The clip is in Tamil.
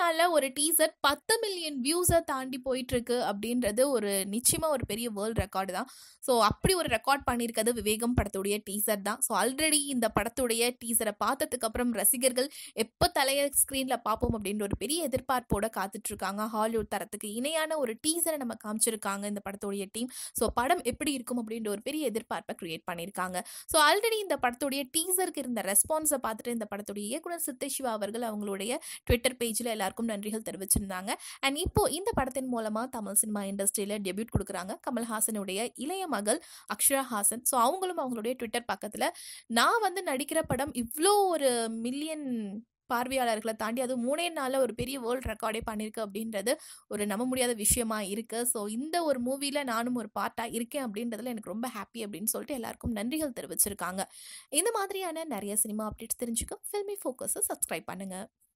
நாளில் ஒரு டீசர் பத்து மில்லியன் வியூஸை தாண்டி போயிட்டுருக்கு அப்படின்றது ஒரு நிச்சயமாக ஒரு பெரிய வேர்ல்ட் ரெக்கார்டு தான் ஸோ அப்படி ஒரு ரெக்கார்ட் பண்ணியிருக்கிறது விவேகம் படத்துடைய டீசர் தான் ஸோ ஆல்ரெடி இந்த படத்துடைய டீசரை பார்த்ததுக்கு அப்புறம் ரசிகர்கள் எப்போ தலைய ஸ்க்ரீனில் பார்ப்போம் அப்படின்ற ஒரு பெரிய எதிர்பார்ப்போட காத்துட்ருக்காங்க ஹாலிவுட் தரத்துக்கு இணையான ஒரு டீசரை நம்ம காமிச்சிருக்காங்க இந்த படத்துடைய டீம் ஸோ படம் எப்படி இருக்கும் அப்படின்ற ஒரு பெரிய எதிர்பார்ப்பை கிரியேட் பண்ணியிருக்காங்க ஸோ ஆல்ரெடி இந்த படத்துடைய டீசருக்கு இருந்த ரெஸ்பான்ஸை பார்த்துட்டு இந்த படத்துடைய இயக்குனர் சித்தை சிவா அவர்கள் அவங்களுடைய ட்விட்டர் பேஜில் எல்லாருக்கும் நன்றிகள் தெரிவிச்சிருந்தாங்க அண்ட் இப்போ இந்த படத்தின் மூலமாக தமிழ் சினிமா இண்டஸ்ட்ரியில் டெபியூட் கொடுக்குறாங்க கமல்ஹாசனுடைய இளைய மகள் அக்ஷரா ஹாசன் ஸோ அவங்களும் அவங்களுடைய ட்விட்டர் பக்கத்தில் நான் வந்து நடிக்கிற படம் இவ்வளோ ஒரு மில்லியன் பார்வையாளர்களை தாண்டி அது மூணே நாளில் ஒரு பெரிய வேர்ல்ட் ரெக்கார்டே பண்ணியிருக்கு அப்படின்றது ஒரு நம்ப முடியாத விஷயமா இருக்குது ஸோ இந்த ஒரு மூவியில் நானும் ஒரு பார்ட்டாக இருக்கேன் அப்படின்றதுல எனக்கு ரொம்ப ஹாப்பி அப்படின்னு சொல்லிட்டு எல்லாருக்கும் நன்றிகள் தெரிவிச்சிருக்காங்க இந்த மாதிரியான நிறைய சினிமா அப்டேட்ஸ் தெரிஞ்சுக்க ஃபில்மி ஃபோக்கஸை சப்ஸ்கிரைப் பண்ணுங்கள்